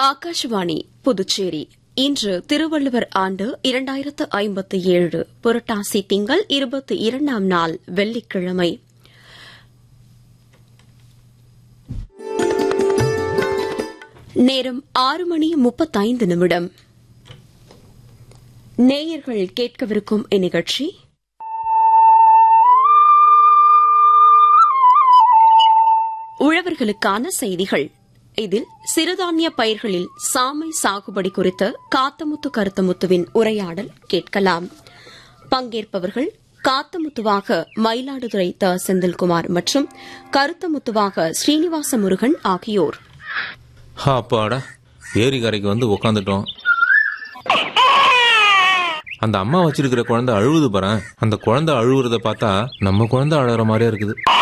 ஆகாஷவாணி புதுச்சேரி இன்று திருவள்ளுவர் ஆண்டு இரண்டாயிரத்து ஐம்பத்து ஏழு புரட்டாசி திங்கள் இருபத்தி இரண்டாம் நாள் வெள்ளிக்கிழமை நேரம் ஆறு மணி முப்பத்தைந்து நிமிடம் நேயர்கள் கேட்கவிருக்கும் இந்நிகழ்ச்சி உழவர்களுக்கான செய்திகள் இதில் சிறுதானிய பயிர்களில் சாமை சாகுபடி குறித்த காத்தமுத்து கருத்தமுத்துவின் உரையாடல் கேட்கலாம் பங்கேற்பவர்கள் காத்தமுத்துவாக மயிலாடுதுறை த செந்தில்குமார் மற்றும் கருத்தமுத்துவாக ஸ்ரீனிவாச முருகன் ஆகியோர் அப்பாடா ஏரி கரைக்கு வந்து உக்காந்துட்டோம் அந்த அம்மா வச்சிருக்கிற குழந்தை அழுவுது பாரு அந்த குழந்தை அழுவுறத பார்த்தா நம்ம குழந்தை அழற மாதிரியே இருக்குது